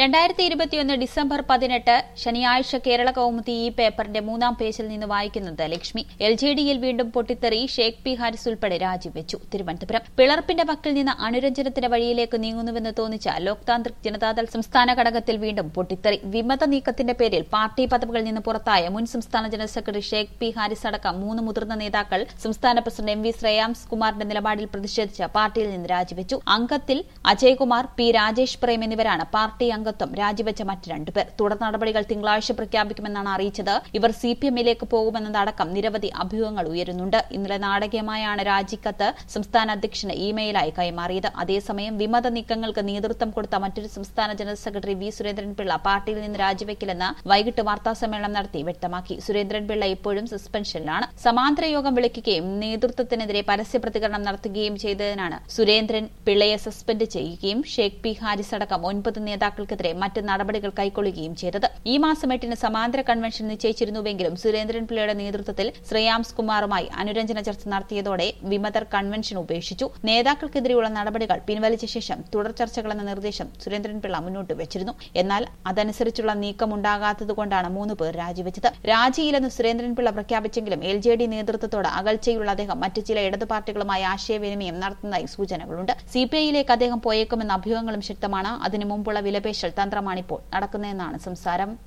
രണ്ടായിരത്തി ഇരുപത്തിയൊന്ന് ഡിസംബർ പതിനെട്ട് ശനിയാഴ്ച കേരള കൗമുദി ഈ പേപ്പറിന്റെ മൂന്നാം പേജിൽ നിന്ന് വായിക്കുന്നത് ലക്ഷ്മി എൽ ജെ ഡിയിൽ വീണ്ടും പൊട്ടിത്തെറി ഷേഖ് പി ഹാരിസ് ഉൾപ്പെടെ രാജിവെച്ചു തിരുവനന്തപുരം പിളർപ്പിന്റെ വക്കിൽ നിന്ന് അനുരഞ്ജനത്തിന്റെ വഴിയിലേക്ക് നീങ്ങുന്നുവെന്ന് തോന്നിച്ച ലോക് താന്ത്രിക് ജനതാദൾ സംസ്ഥാന ഘടകത്തിൽ വീണ്ടും പൊട്ടിത്തെറി വിമത നീക്കത്തിന്റെ പേരിൽ പാർട്ടി പദവികളിൽ നിന്ന് പുറത്തായ മുൻ സംസ്ഥാന general secretary Shaikh P Haris അടക്കം മൂന്ന് മുതിർന്ന നേതാക്കൾ സംസ്ഥാന പ്രസിഡന്റ് എം വി ശ്രേയാംസ് കുമാറിന്റെ നിലപാടിൽ പ്രതിഷേധിച്ച് പാർട്ടിയിൽ നിന്ന് രാജിവെച്ചു അംഗത്തിൽ അജയ്കുമാർ പി രാജേഷ് പ്രേം എന്നിവരാണ് പാർട്ടി അംഗത്വം രാജിവെച്ച മറ്റ് രണ്ടുപേർ തുടർ നടപടികൾ തിങ്കളാഴ്ച പ്രഖ്യാപിക്കുമെന്നാണ് അറിയിച്ചത് ഇവർ സി പി എമ്മിലേക്ക് പോകുമെന്നതടക്കം നിരവധി അഭ്യൂഹങ്ങൾ ഉയരുന്നുണ്ട് ഇന്നലെ നാടകീയമായാണ് രാജിക്കത്ത് സംസ്ഥാന അധ്യക്ഷന് ഇമെയിലായി കൈമാറിയത് അതേസമയം വിമത നീക്കങ്ങൾക്ക് നേതൃത്വം കൊടുത്ത മറ്റൊരു സംസ്ഥാന ജനറൽ സെക്രട്ടറി വി സുരേന്ദ്രൻപിള്ള പാർട്ടിയിൽ നിന്ന് രാജിവെക്കില്ലെന്ന് വൈകിട്ട് വാർത്താസമ്മേളനം നടത്തി വ്യക്തമാക്കി സുരേന്ദ്രൻപിള്ള ഇപ്പോഴും സസ്പെൻഷനിലാണ് സമാന്തര യോഗം വിളിക്കുകയും നേതൃത്വത്തിനെതിരെ പരസ്യ പ്രതികരണം നടത്തുകയും ചെയ്തതിനാണ് സുരേന്ദ്രൻ പിള്ളയെ സസ്പെൻഡ് ചെയ്യുകയും ഷേഖ് പി ഹാരിസ് അടക്കം ഒൻപത് നേതാക്കൾക്കെതിരെ മറ്റ് നടപടികൾ കൈക്കൊള്ളുകയും ചെയ്തത് ഈ മാസം എട്ടിന് സമാന്തര കൺവെൻഷൻ നിശ്ചയിച്ചിരുന്നുവെങ്കിലും സുരേന്ദ്രൻ പിള്ളയുടെ നേതൃത്വത്തിൽ ശ്രേയാംസ് കുമാറുമായി അനുരഞ്ജന ചർച്ച നടത്തിയതോടെ വിമതർ കൺവെൻഷൻ ഉപേക്ഷിച്ചു നേതാക്കൾക്കെതിരെയുള്ള നടപടികൾ പിൻവലിച്ച ശേഷം തുടർ ചർച്ചകളെന്ന നിർദ്ദേശം സുരേന്ദ്രൻപിള്ള മുന്നോട്ട് വെച്ചിരുന്നു എന്നാൽ അതനുസരിച്ചുള്ള നീക്കമുണ്ടാകാത്തതുകൊണ്ടാണ് മൂന്ന് പേർ രാജിവെച്ചത് രാജിയില്ലെന്ന് സുരേന്ദ്രൻപിള്ള പ്രഖ്യാപിച്ചെങ്കിലും എൽ ജെ ഡി നേതൃത്വത്തോട് അകൽച്ചയുള്ള അദ്ദേഹം മറ്റ് ചില ഇടതു പാർട്ടികളുമായി ആശയവിനിമയം നടത്തുന്നതായി സൂചനകളുണ്ട് സിപിഐയിലേക്ക് അദ്ദേഹം പോയേക്കുമെന്ന അഭ്യൂഹങ്ങളും ശക്തമാണ് അതിനു മുമ്പുള്ള വിലപേശൽ തന്ത്രമാണിപ്പോൾ നടക്കുന്നതെന്നാണ് സംസാരം